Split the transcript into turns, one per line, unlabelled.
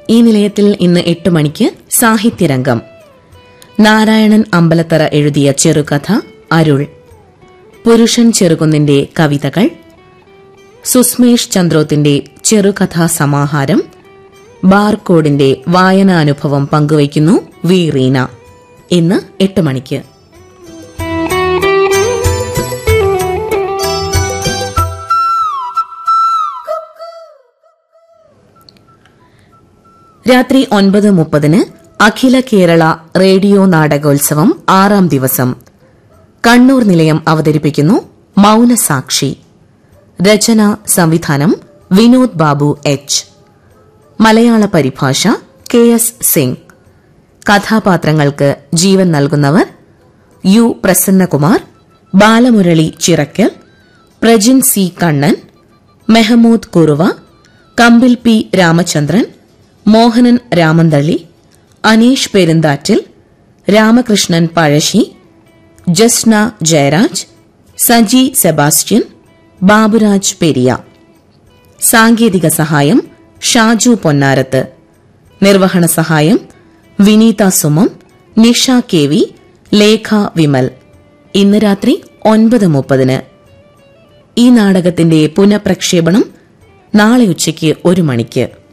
ഈ നിലയത്തിൽ ഇന്ന് എട്ട് മണിക്ക് സാഹിത്യരംഗം നാരായണൻ അമ്പലത്തറ എഴുതിയ ചെറുകഥ അരുൾ പുരുഷൻ ചെറുകുന്നിന്റെ കവിതകൾ സുസ്മേഷ് ചന്ദ്രോത്തിന്റെ ചെറുകഥാ സമാഹാരം ബാർകോഡിന്റെ വായനാനുഭവം പങ്കുവയ്ക്കുന്നു വി റീന ഇന്ന് എട്ട് മണിക്ക് രാത്രി ഒൻപത് മുപ്പതിന് അഖില കേരള റേഡിയോ നാടകോത്സവം ആറാം ദിവസം കണ്ണൂർ നിലയം അവതരിപ്പിക്കുന്നു മൌനസാക്ഷി രചന സംവിധാനം വിനോദ് ബാബു എച്ച് മലയാള പരിഭാഷ കെ എസ് സിംഗ് കഥാപാത്രങ്ങൾക്ക് ജീവൻ നൽകുന്നവർ U Prasannakumar Balamurali Chirakkal Prajin C Kannan Mehmood Kuruva Kambil P Ramachandran Mohanan Ramanthali Aneesh Perunthattil Ramakrishnan Pazhassi Jasna Jayaraj Saji Sebastian Baburaj Periya സാങ്കേതിക സഹായം ഷാജു പൊന്നാരത്ത് നിർവഹണ സഹായം വിനീത സുമം നിഷ കെ വി ലേഖ വിമൽ ഇന്ന് രാത്രി ഒൻപത് മുപ്പതിന് ഈ നാടകത്തിന്റെ പുനഃപ്രക്ഷേപണം നാളെ ഉച്ചയ്ക്ക് ഒരു മണിക്ക്